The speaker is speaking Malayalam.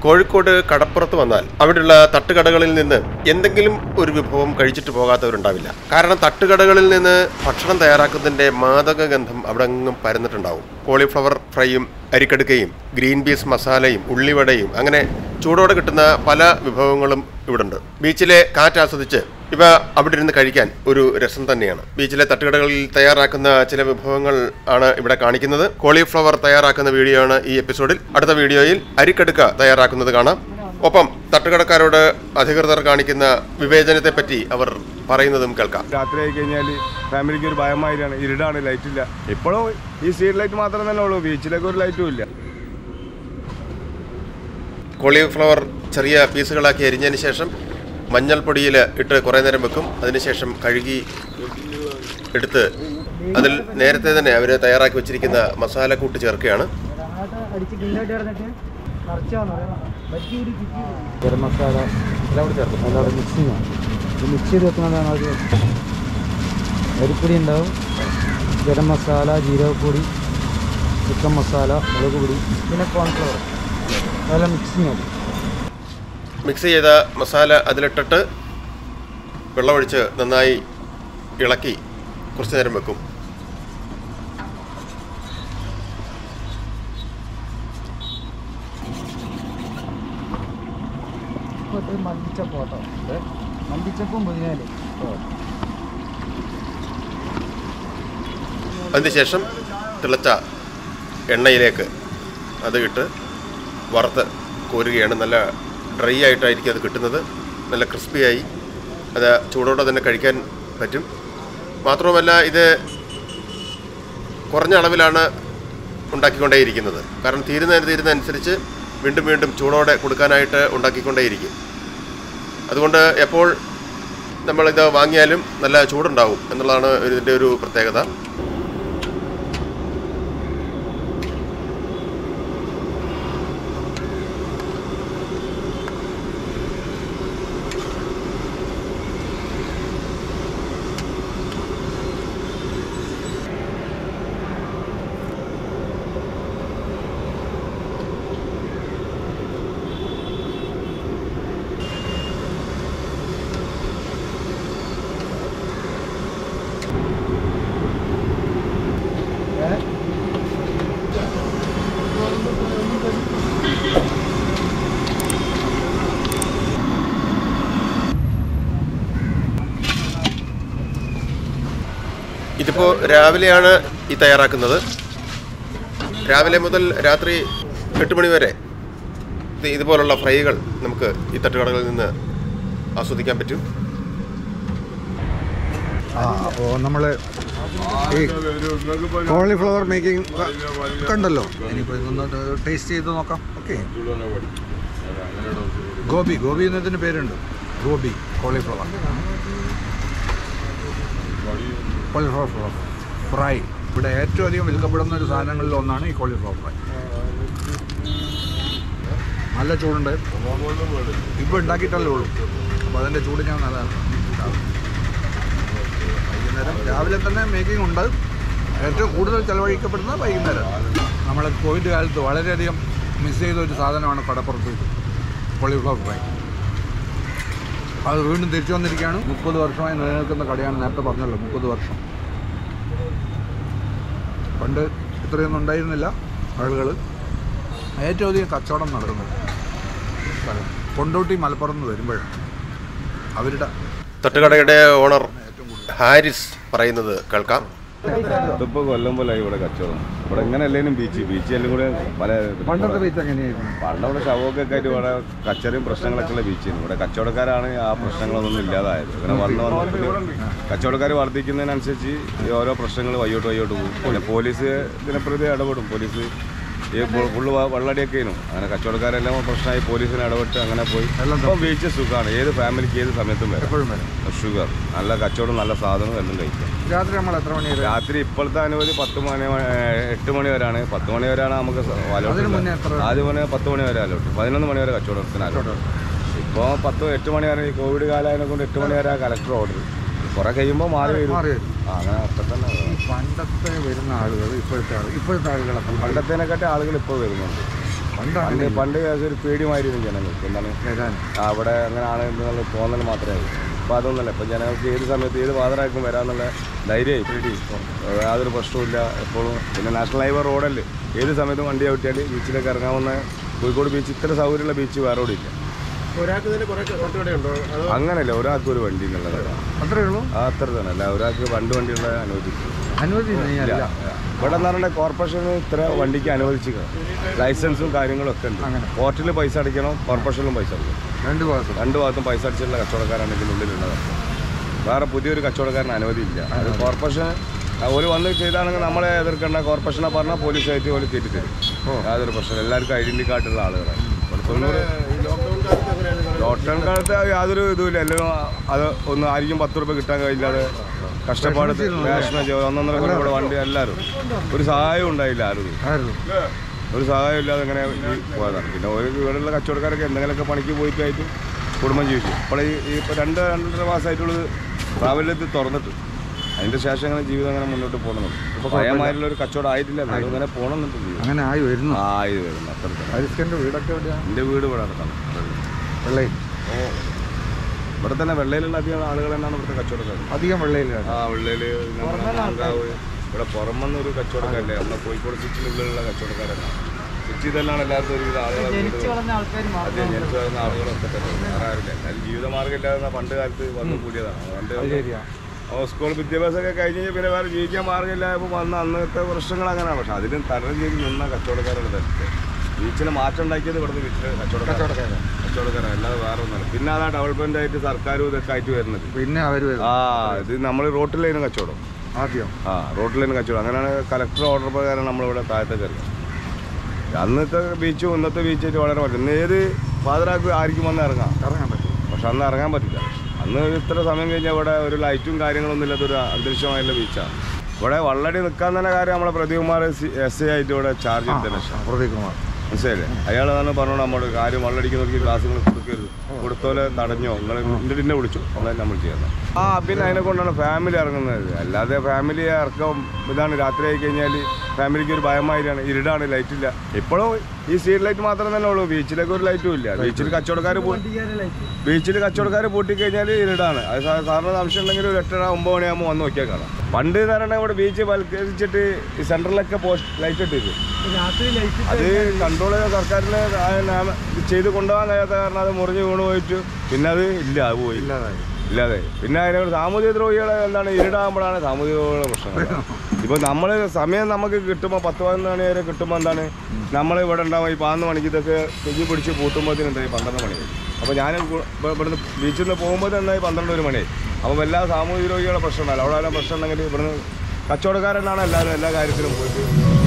കോഴിക്കോട് കടപ്പുറത്ത് വന്നാൽ അവിടെയുള്ള തട്ടുകടകളിൽ നിന്ന് എന്തെങ്കിലും ഒരു വിഭവം കഴിച്ചിട്ട് പോകാത്തവരുണ്ടാവില്ല കാരണം തട്ടുകടകളിൽ നിന്ന് ഭക്ഷണം തയ്യാറാക്കുന്നതിന്റെ മാദക ഗന്ധം അവിടെ അങ്ങും പരന്നിട്ടുണ്ടാവും കോളിഫ്ലവർ ഫ്രൈയും അരിക്കടുക്കയും ഗ്രീൻ പീസ് മസാലയും ഉള്ളിവടയും അങ്ങനെ ചൂടോടെ കിട്ടുന്ന പല വിഭവങ്ങളും ഇവിടുണ്ട് ബീച്ചിലെ കാറ്റ് ആസ്വദിച്ച് ഇവ അവിടെ ഇരുന്ന് കഴിക്കാൻ ഒരു രസം തന്നെയാണ് ബീച്ചിലെ തട്ടുകടകളിൽ തയ്യാറാക്കുന്ന ചില വിഭവങ്ങൾ ആണ് ഇവിടെ കാണിക്കുന്നത് കോളിഫ്ലവർ തയ്യാറാക്കുന്ന വീഡിയോ ആണ് ഈ എപ്പിസോഡിൽ അടുത്ത വീഡിയോയിൽ അരിക്കടുക്ക തയ്യാറാക്കുന്നത് കാണാം ഒപ്പം തട്ടുകടക്കാരോട് അധികൃതർ കാണിക്കുന്ന വിവേചനത്തെ പറ്റി അവർ പറയുന്നതും കേൾക്കാം രാത്രി ആയി കഴിഞ്ഞാൽ ഫാമിലിക്ക് ഒരു ഭയമായിരിയാണ് ഇരുടാണ് ലൈറ്റ് ഇല്ല ഇപ്പോഴും ഈ സ്ട്രീറ്റ് ലൈറ്റ് മാത്രം തന്നെ ഉള്ളൂ ബീച്ചിലേക്ക് ഒരു ലൈറ്റും ഇല്ല കോളിഫ്ലവർ ചെറിയ പീസുകളാക്കി അരിഞ്ഞതിന് ശേഷം മഞ്ഞൾപ്പൊടിയിൽ ഇട്ട് കുറേ നേരം വെക്കും അതിനുശേഷം കഴുകി എടുത്ത് അതിൽ നേരത്തെ തന്നെ അവർ തയ്യാറാക്കി വെച്ചിരിക്കുന്ന മസാലക്കൂട്ട് ചേർക്കുകയാണ് അടിച്ച് കിണ്ടായിട്ട് കിടന്നിട്ട് നിറച്ചാന്ന് പറയാം പറ്റി ഒരു ചുറ്റി ഗരം മസാല എല്ലാം കൂടി ചേർക്കും എല്ലാം കൂടി മിക്സിങ് ആണ് ഇത് മിക്സ് ചെയ്ത് വെക്കുന്നതാണ് ആദ്യം അരിപ്പൊടി ഉണ്ടാവും ഗരം മസാല ജീരകപ്പൊടി ചിക്കൻ മസാല മുളക് പൊടി പിന്നെ കോൺഫ്ലവർ അതെല്ലാം മിക്സിങ് ആവും മിക്സ് ചെയ്ത മസാല അതിലിട്ടിട്ട് വെള്ളമൊഴിച്ച് നന്നായി ഇളക്കി കുറച്ച് നേരം വെക്കും ഇപ്പോൾ ഇത് മല്ലിച്ചപ്പ് കേട്ടോ ഇത് മല്ലിച്ചപ്പും പുതിനാല് അതിനുശേഷം തിളച്ച എണ്ണയിലേക്ക് അത് ഇട്ട് വറുത്ത് കോരുകയാണ് നല്ല ഡ്രൈ ആയിട്ടായിരിക്കും അത് കിട്ടുന്നത് നല്ല ക്രിസ്പിയായി അത് ചൂടോടെ തന്നെ കഴിക്കാൻ പറ്റും മാത്രവുമല്ല ഇത് കുറഞ്ഞ അളവിലാണ് ഉണ്ടാക്കിക്കൊണ്ടേയിരിക്കുന്നത് കാരണം തീരുന്നതിന് തീരുന്നതനുസരിച്ച് വീണ്ടും വീണ്ടും ചൂടോടെ കൊടുക്കാനായിട്ട് ഉണ്ടാക്കിക്കൊണ്ടേയിരിക്കും അതുകൊണ്ട് എപ്പോൾ നമ്മളിത് വാങ്ങിയാലും നല്ല ചൂടുണ്ടാവും എന്നുള്ളതാണ് ഇതിൻ്റെ ഒരു പ്രത്യേകത ഇതിപ്പോൾ രാവിലെയാണ് ഈ തയ്യാറാക്കുന്നത് രാവിലെ മുതൽ രാത്രി എട്ട് മണി വരെ ഇത് ഇതുപോലുള്ള ഫ്രൈകൾ നമുക്ക് ഈ തട്ടുകടകളിൽ നിന്ന് ആസ്വദിക്കാൻ പറ്റും ആ അപ്പോൾ നമ്മൾ ഈ കോളിഫ്ലവർ മേക്കിംഗ് കണ്ടല്ലോ ഇനിയിപ്പോൾ ഇതൊന്ന് ടേസ്റ്റ് ചെയ്ത് നോക്കാം ഓക്കെ ഗോബി ഗോബി എന്നതിന് പേരുണ്ട് ഗോബി കോളിഫ്ലവർ കോളിഫ്ലവർ ഫ്രൈ ഇവിടെ ഏറ്റവും അധികം വിൽക്കപ്പെടുന്ന ഒരു സാധനങ്ങളിൽ ഒന്നാണ് ഈ കോളിഫ്ലവർ ഫ്രൈ നല്ല ചൂടുണ്ട് ഇപ്പോൾ ഉണ്ടാക്കിയിട്ടല്ലേ ഉള്ളൂ അപ്പോൾ അതിൻ്റെ ചൂട് ഞാൻ നല്ല വൈകുന്നേരം രാവിലെ തന്നെ മേക്കിംഗ് ഉണ്ട് ഏറ്റവും കൂടുതൽ ചെലവഴിക്കപ്പെടുന്നത് വൈകുന്നേരം നമ്മൾ കോവിഡ് കാലത്ത് വളരെയധികം മിസ് ചെയ്ത ഒരു സാധനമാണ് കടപ്പുറത്ത് കോളിഫ്ലവർ ഫ്രൈ അത് വീണ്ടും തിരിച്ചു വന്നിരിക്കുകയാണ് മുപ്പത് വർഷമായി നിലനിൽക്കുന്ന കടയാണ് നേരത്തെ പറഞ്ഞല്ലോ മുപ്പത് വർഷം പണ്ട് ഇത്രയൊന്നും ഉണ്ടായിരുന്നില്ല ആളുകൾ ഏറ്റവും അധികം കച്ചവടം നടക്കുന്നത് സ്ഥലം കൊണ്ടോട്ടി മലപ്പുറം നിന്ന് വരുമ്പോഴാണ് അവരുടെ തട്ടുകടയുടെ ഓണർ ഹാരിസ് പറയുന്നത് കേൾക്കാം ഇതിപ്പോ കൊല്ലം പോലെ ഇവിടെ കച്ചവടം ഇവിടെ ഇങ്ങനെ അല്ലേലും ബീച്ച് ബീച്ച് എല്ലാം കൂടെ പല പണ്ടത്തെ ബീച്ച് എങ്ങനെയായിരുന്നു പണ്ട് ഇവിടെ ശവമൊക്കെ ആയിട്ട് ഇവിടെ കച്ചറയും പ്രശ്നങ്ങളൊക്കെ ഉള്ള ബീച്ചിന് ഇവിടെ കച്ചവടക്കാരാണ് ആ പ്രശ്നങ്ങളൊന്നും ഇല്ലാതായത് ഇങ്ങനെ വന്ന് വന്ന് കച്ചവടക്കാർ വർദ്ധിക്കുന്നതിനനുസരിച്ച് ഈ ഓരോ പ്രശ്നങ്ങൾ വയ്യോട്ട് വയ്യോട്ട് പോകും പിന്നെ പോലീസ് ഇതിനെപ്രതി ഇടപെടും പോലീസ് ഈ ഫു- ഫുള്ള് വ- വെള്ളടിയൊക്കെ ആയിരുന്നു അങ്ങനെ കച്ചവടക്കാരെല്ലാം പ്രശ്നമായി പോലീസിന് ഇടപെട്ട് അങ്ങനെ പോയി ഇപ്പം ബീച്ച് സുഖമാണ് ഏത് ഫാമിലിക്ക് ഏത് സമയത്തും വരാം എപ്പോഴും വരും ഷുഗർ നല്ല കച്ചവടം നല്ല സാധനം എല്ലാം കഴിക്കാം രാത്രി നമ്മൾ എത്ര മണി വരെ രാത്രി ഇപ്പോഴത്തെ അനുമതി പത്ത് മണി ഏഹ് എട്ട് മണി വരെയാണ് പത്ത് മണി വരെയാണ് നമുക്ക് സ- allot അതിന് ഉള്ളത്. മുന്നേ എത്ര? ആദ്യം മുന്നേ പത്ത് മണി വരെ അലോട്ട് പതിനൊന്ന് മണി വരെ കച്ചവടത്തിന് അലോട്ട് ഇപ്പോൾ പത്ത് എട്ട് മണി വരെ ഈ കോവിഡ് കാലമായതിനെ കൊണ്ട് എട്ട് മണി വരെ കലക്ടർ ഓർഡർ കുറെ കഴിയുമ്പോൾ മാറി വരും മാറി വരും. ആ, അങ്ങനെ അപ്പം തന്നെ ഈ പണ്ടത്തെ വരുന്ന ആളുകൾ ഇപ്പോഴത്തെ ആളുകൾ ഇപ്പോഴത്തെ ആളുകളൊക്കെ പണ്ടത്തേനെക്കാട്ടി ആളുകൾ ഇപ്പോൾ വരുന്നുണ്ട് പണ്ട് പണ്ട് ഒരു പേടിയുമായിരുന്നു ജനങ്ങൾക്ക് എന്താണ് ആ, അവിടെ അങ്ങനെയാണ് എന്നുള്ള തോന്നൽ മാത്രമേ ഉള്ളൂ അപ്പോൾ അതൊന്നുമല്ല ഇപ്പം ജനങ്ങൾക്ക് ഏത് സമയത്ത് ഏത് പാതരാക്കും വരാമെന്നുള്ള ധൈര്യമായി പേടി യാതൊരു പ്രശ്നവുമില്ല എപ്പോഴും പിന്നെ നാഷണൽ ഹൈവേ റോഡല്ലേ ഏത് സമയത്തും വണ്ടി ഔട്ടിയാൽ ബീച്ചിലേക്ക് ഇറങ്ങാവുന്ന കോഴിക്കോട് ബീച്ച് ഇത്ര സൗകര്യമുള്ള ബീച്ച് വേറെ ഇവിടെ ഇല്ല ഒരാൾക്ക് തന്നെ കുറെ റോട്ടുകടയുണ്ടോ അതോ അങ്ങനെയല്ല ഒരാൾക്ക് ഒരു വണ്ടി എന്നുള്ളതാണ് അത്രേ ഉള്ളൂ ആ അത്ര തന്നെ അല്ല ഒരാൾക്ക് രണ്ട് വണ്ടിയുള്ള അനുവദിക്കും അനുമതി ഇല്ല അല്ല ഇവിടെ എന്ന് പറഞ്ഞാൽ കോർപ്പറേഷന് ഇത്ര വണ്ടിക്ക് അനുവദിച്ചിരിക്കണം ലൈസൻസും കാര്യങ്ങളും ഒക്കെ ഉണ്ട് പോർട്ടിൽ പൈസ അടിക്കണം കോർപ്പറേഷനിലും പൈസ അടിക്കണം രണ്ട് ഭാഗത്തും രണ്ട് ഭാഗത്തും പൈസ അടിച്ചിട്ടുള്ള കച്ചവടക്കാരാണ് ഇതിനുള്ളിലുള്ളത് വേറെ പുതിയൊരു കച്ചവടക്കാരന് അനുമതിയില്ല അത് കോർപ്പറേഷൻ ഒരു വന്ന് ചെയ്താണെങ്കിൽ നമ്മളെ എതിർക്കേണ്ട കോർപ്പറേഷനെ പറഞ്ഞാൽ പോലീസായിട്ട് പോലെ കയറ്റി തരും യാതൊരു പ്രശ്നം എല്ലാവർക്കും ഐഡന്റി കാർഡുള്ള ആളുകളാണ് ഇവിടെ തൊണ്ണൂറ് ലോക്ക്ഡൌൺ കാലത്ത് എങ്ങനെയാണ് ലോക്ക്ഡൗൺ കാലത്ത് യാതൊരു ഇതുമില്ല എല്ലാവരും അത് ഒന്ന് ആയിരിക്കും പത്ത് റുപ്യ കിട്ടാൻ കഴിയില്ലാതെ കഷ്ടപ്പാട് വിഷമം ചെയ്തു ഒന്നൊന്നര കൊല്ലം ഇവിടെ വണ്ടി എല്ലാവരും ഒരു സഹായം ഉണ്ടായില്ല ആരും ആയിരുന്നു ഒരു സഹായം ഇല്ലാതെ ഇങ്ങനെ ഈ പോയതാണ് പിന്നെ ഒരു ഇവിടെയുള്ള കച്ചവടക്കാരൊക്കെ എന്തെങ്കിലുമൊക്കെ പണിക്ക് പോയിട്ടായിട്ട് കുടുംബം ജീവിച്ചു അപ്പോൾ ഈ ഈ ഇപ്പോൾ രണ്ട് രണ്ടര മാസമായിട്ടുള്ളത് ട്രാവലിലെത്തി തുറന്നിട്ട് അതിൻ്റെ ശേഷം അങ്ങനെ ജീവിതം അങ്ങനെ മുന്നോട്ട് പോകണമെന്നുണ്ട് ഇപ്പോൾ പഴയമായിട്ടുള്ള ഒരു കച്ചവടം ആയിട്ടില്ല എന്നാലും ഇങ്ങനെ പോകണമെന്നുണ്ട് ജീവിതം അങ്ങനെ ആയി വരുന്നു ആ ഇത് വരുന്നു അത്ര തന്നെ ഹരിസ്കന്റെ വീടൊക്കെ എവിടെയാണ് എൻ്റെ വീട് ഇവിടെ നടക്കണം വെള്ളയിൽ ഓ ഇവിടെ തന്നെ വെള്ളയിലുള്ള അധികം ആളുകൾ തന്നെയാണ് ഇവിടുത്തെ കച്ചവടക്കാർ അധികം വെള്ളയിലാണ് ആ വെള്ളയിൽ മാങ്കാവ് ഇവിടെ പുറമെന്നൊരു കച്ചവടക്കാരല്ലേ നമ്മുടെ കോഴിക്കോട് സിറ്റിനുള്ളിലുള്ള കച്ചവടക്കാരാണ് സിറ്റി തന്നെയാണ് എല്ലാവർക്കും ഒരുവിധ ആളുകളെ വീട് അതെ ജനിച്ചു വരുന്ന ആളുകളൊക്കെ തന്നെ വേറെ ആരില്ല എന്നാലും ജീവിതമാർഗ്ഗം ഇല്ലാതെ പണ്ട് കാലത്ത് വന്നു കൂടിയതാണ് പണ്ട് അപ്പോൾ സ്കൂൾ വിദ്യാഭ്യാസമൊക്കെ കഴിഞ്ഞ് കഴിഞ്ഞാൽ പിന്നെ വേറെ ജീവിക്കാൻ മാർഗ്ഗമില്ലായപ്പോൾ വന്ന അന്നത്തെ പ്രശ്നങ്ങൾ അങ്ങനെയാണ് പക്ഷെ അതിന് തരണം ചെയ്ത് നിന്ന കച്ചവടക്കാരാണ് ഇതൊക്കെ ബീച്ചിന് മാറ്റം ഉണ്ടാക്കിയത് ഇവിടുന്ന് ബീച്ചിൽ കച്ചവടക്കാരാണ് കച്ചവടക്കാരാണ് അല്ലാതെ വേറെ ഒന്നുമല്ല പിന്നെ അതാ ഡെവലപ്മെന്റ് ആയിട്ട് സർക്കാരും ഇതൊക്കെ ആയിട്ട് വരുന്നത് പിന്നെ അവർ ആ ഇത് നമ്മൾ റോട്ടിലായിരുന്നു കച്ചവടം ആദ്യം ആ റോട്ടിലായിരുന്നു കച്ചവടം അങ്ങനെയാണ് കലക്ടർ ഓർഡർ പ്രകാരം നമ്മളിവിടെ താഴത്തേക്ക് ഇറങ്ങി അന്നത്തെ ബീച്ചും ഇന്നത്തെ ബീച്ചായിട്ട് വളരെ മാറ്റം ഇന്ന് ഏത് പാതിരാക്ക് ആർക്കും വന്ന് ഇറങ്ങാം ഇറങ്ങാൻ പറ്റും പക്ഷെ അന്ന് ഇറങ്ങാൻ പറ്റില്ല അന്ന് ഇത്ര സമയം കഴിഞ്ഞാൽ ഇവിടെ ഒരു ലൈറ്റും കാര്യങ്ങളൊന്നും ഇല്ലാത്തൊരു അന്തരീക്ഷമായുള്ള ബീച്ചാണ് ഇവിടെ വള്ളടി നിൽക്കാൻ തന്നെ കാര്യം നമ്മളെ പ്രതികുമാർ എസ് ഐ ആയിട്ട് ഇവിടെ ചാർജ് എടുത്തതിന് ശേഷം പ്രദീപ് കുമാർ മനസ്സിലായില്ലേ അയാൾ തന്നെ പറഞ്ഞു നമ്മോട് കാര്യം വള്ളടിക്ക് നോക്കി ഗ്ലാസ്സുകൾ കൊടുക്കരുത് കൊടുത്തോലെ തടഞ്ഞോ നിങ്ങൾ എന്നിട്ട് എന്നെ വിളിച്ചു അതാണ് നമ്മൾ ചെയ്യുന്നത് ആ പിന്നെ അതിനെ കൊണ്ടാണ് ഫാമിലി ഇറങ്ങുന്നത് അല്ലാതെ ഫാമിലി ഇറക്കം ഇതാണ് രാത്രി ആയി കഴിഞ്ഞാൽ ഫാമിലിക്ക് ഒരു ഭയമായിട്ടാണ് ഇരുടാണ് ലൈറ്റ് ഇല്ല ഇപ്പോഴും ഈ സ്ട്രീറ്റ് ലൈറ്റ് മാത്രം തന്നെ ഉള്ളൂ ബീച്ചിലേക്ക് ഒരു ലൈറ്റും ഇല്ല ബീച്ചിൽ കച്ചവടക്കാർ പോയി ബീച്ചിൽ കച്ചവടക്കാർ പൂട്ടിക്കഴിഞ്ഞാൽ ഇരുടാണ് അത് സാ- സാറിന് സംശയം ഉണ്ടെങ്കിൽ ഒരു എട്ടര ഒമ്പത് മണിയാകുമ്പോൾ വന്ന് നോക്കിയാൽ കാണാം പണ്ട് എന്ന് പറഞ്ഞാൽ ഇവിടെ ബീച്ച് വൽക്കരിച്ചിട്ട് ഈ സെൻറ്ററിലൊക്കെ പോസ്റ്റ് ലൈറ്റ് ഇട്ടിരുന്നു രാത്രി ലൈറ്റ് അത് കൺട്രോൾ ചെയ്ത സർക്കാരിന് ആ നാമ- ഇത് ചെയ്ത് കൊണ്ടുപോകാൻ കഴിയാത്ത കാരണം അത് മുറിഞ്ഞ് വീണ് പോയിട്ട് പിന്നെ അത് ഇല്ല അത് പോയി ഇല്ലാതായി ഇല്ലാതെ പിന്നെ അതിനെ സാമൂഹിക ദ്രോഹികളെ എന്താണ് ഇരുടാകുമ്പോഴാണ് സാമൂഹിക ദ്രോഹികളുടെ പ്രശ്നങ്ങൾ ഇപ്പോൾ നമ്മൾ സമയം നമുക്ക് കിട്ടുമ്പോൾ പത്ത് പതിനൊന്ന് മണി വരെ കിട്ടുമ്പോൾ എന്താണ് നമ്മൾ ഇവിടെ ഉണ്ടാവും ഈ പതിനൊന്ന് മണിക്ക് ഇതൊക്കെ കുഞ്ഞി പിടിച്ച് പൂട്ടുമ്പോഴത്തേനുണ്ടായി പന്ത്രണ്ട് മണി അപ്പോൾ ഞാൻ ഇവ- ഇവിടുന്ന് ബീച്ചിൽ നിന്ന് പോകുമ്പോൾ തന്നെ പന്ത്രണ്ട് ഒരു മണി അപ്പോൾ എല്ലാ സാമൂഹിക ദ്രോഹികളുടെ പ്രശ്നം ഉണ്ടല്ലോ അവിടെ എല്ലാം പ്രശ്നം ഉണ്ടെങ്കിൽ ഇവിടുന്ന് കച്ചവടക്കാരെന്നാണ് എല്ലാവരും എല്ലാ കാര്യത്തിലും പോയിട്ട്